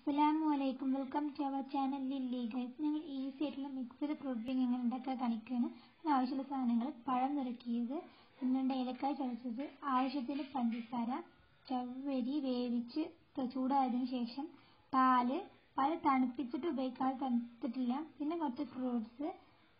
അസ്സലാമലൈക്കും welcome to our channel Lilly guys ഞങ്ങൾ easy ആയിട്ടുള്ള മിക്സഡ് ഫ്രൂട്ട് ഡ്രിങ്ക് എങ്ങനെ ഉണ്ടാക്കാൻ കാണിക്കുകയാണ് അതിനാവശ്യമുള്ള സാധനങ്ങൾ പഴം നുറുക്കിയത് പിന്നെ ഏലക്കായ ചതച്ചത് ആവശ്യത്തിന് പഞ്ചസാര ചവ്വരി വേവിച്ച് ചൂടായതിനു ശേഷം പാല് പാല് തണുപ്പിച്ചിട്ട് ഉപയോഗിക്കാതെ തണുത്തിട്ടില്ല പിന്നെ കുറച്ച് ഫ്രൂട്ട്സ്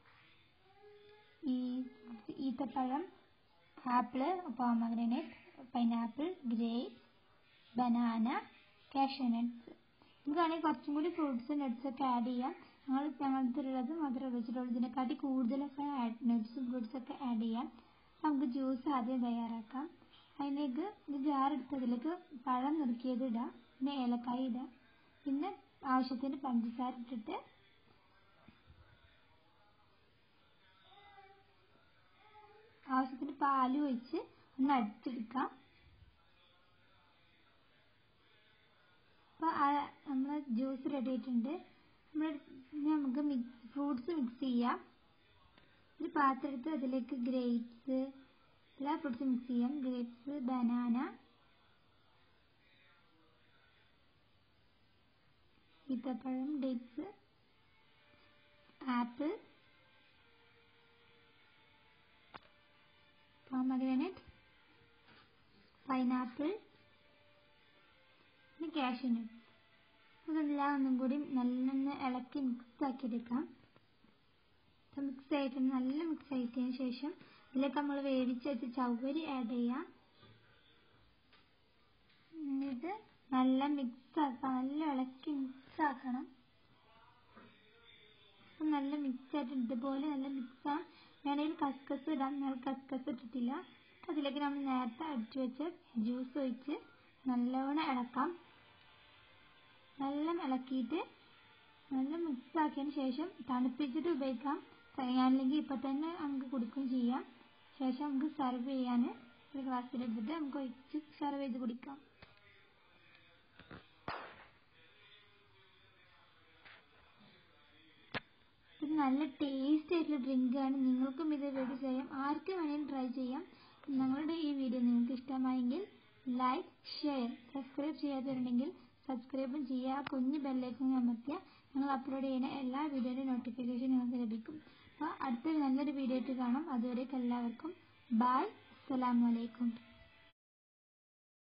ഈ ഈത്തപ്പഴം apple pomegranate pineapple grapes banana cashew nuts നമുക്ക് വേണമെങ്കിൽ കുറച്ചും കൂടി ഫ്രൂട്ട്സ് നട്ട്സ് ഒക്കെ ആഡ് ചെയ്യാം ഞങ്ങൾ ഞങ്ങളുടെ മാത്രമേ വെച്ചിട്ടുള്ളൂ ഇതിനെക്കാട്ടി കൂടുതലൊക്കെ നട്ട്സും ഫ്രൂട്ട്സ് ഒക്കെ ആഡ് ചെയ്യാം നമുക്ക് ജ്യൂസ് ആദ്യം തയ്യാറാക്കാം അതിലേക്ക് ഒരു ജാർ എടുത്തതിലേക്ക് പഴം നുറുക്കിയത് ഇടാം പിന്നെ ഏലക്കായ ഇടാം പിന്നെ ആവശ്യത്തിന് പഞ്ചസാര ഇട്ടിട്ട് ആവശ്യത്തിന് പാല് ഒഴിച്ച് ഒന്ന് അടിച്ചെടുക്കാം അപ്പോൾ നമ്മൾ ജ്യൂസ് റെഡി ആയിട്ടുണ്ട് നമ്മൾ നമുക്ക് മിക്സ് ഫ്രൂട്ട്സ് മിക്സ് ചെയ്യാം ഒരു പാത്രം എടുത്ത് അതിലേക്ക് ഗ്രേപ്സ് എല്ലാ ഫ്രൂട്ട്സും മിക്സ് ചെയ്യാം ഗ്രേപ്സ് ബനാന ഈത്തപ്പഴം ഡേറ്റ്സ് ആപ്പിൾ pomegranate പൈനാപ്പിൾ പിന്നെ കാഷ്യൂ നട്ട് ഇതെല്ലാം ഒന്നും കൂടി നല്ലൊന്ന് ഇളക്കി മിക്സ് ആക്കിയെടുക്കാം മിക്സ് ആയിട്ട് നല്ല മിക്സ് ആക്കിയതിന് ശേഷം ഇതിലേക്ക് നമ്മൾ വേവിച്ച് വെച്ച് ചവ്വരി ആഡ് ചെയ്യാം എന്നിട്ട് നല്ല മിക്സ് ആക്കാം നല്ല ഇളക്കി മിക്സ് ആക്കണം നല്ല മിക്സ് ആയിട്ട് ഇതുപോലെ നല്ല മിക്സ് ആവും വേണമെങ്കിൽ കസ്കസ് ഇടാം ഞാൻ കസ്കസ് ഇട്ടിട്ടില്ല അതിലേക്ക് നമ്മൾ നേരത്തെ അടിച്ചു വെച്ച് ജ്യൂസ് ഒഴിച്ച് നല്ലവണ്ണം ഇളക്കാം നല്ല ഇളക്കിയിട്ട് നല്ല മിക്സ് ആക്കിയതിന് ശേഷം തണുപ്പിച്ചിട്ട് ഉപയോഗിക്കാം അല്ലെങ്കിൽ ഇപ്പം തന്നെ നമുക്ക് കുടിക്കുകയും ചെയ്യാം ശേഷം നമുക്ക് സെർവ് ചെയ്യാൻ ഒരു ഗ്ലാസ്സിലെടുത്തിട്ട് നമുക്ക് ഒഴിച്ച് സെർവ് ചെയ്ത് കുടിക്കാം ഇത് നല്ല ടേസ്റ്റ് ആയിട്ടുള്ള ഡ്രിങ്ക് ആണ് നിങ്ങൾക്കും ഇത് റെഡി ചെയ്യാം ആർക്കും വേണമെങ്കിലും ട്രൈ ചെയ്യാം ഞങ്ങളുടെ ഈ വീഡിയോ നിങ്ങൾക്ക് ഇഷ്ടമായെങ്കിൽ ലൈക്ക് ഷെയർ സബ്സ്ക്രൈബ് ചെയ്യാത്തവരുണ്ടെങ്കിൽ സബ്സ്ക്രൈബും ചെയ്യുക കുഞ്ഞ് ബെല്ലൈക്കൺ അമർത്തിയാൽ ഞങ്ങൾ അപ്ലോഡ് ചെയ്യുന്ന എല്ലാ വീഡിയോയുടെ നോട്ടിഫിക്കേഷൻ നിങ്ങൾക്ക് ലഭിക്കും അപ്പോൾ അടുത്തൊരു നല്ലൊരു വീഡിയോ ആയിട്ട് കാണാം അതുവരേക്കും എല്ലാവർക്കും ബായ് അസ്സലാമലൈക്കും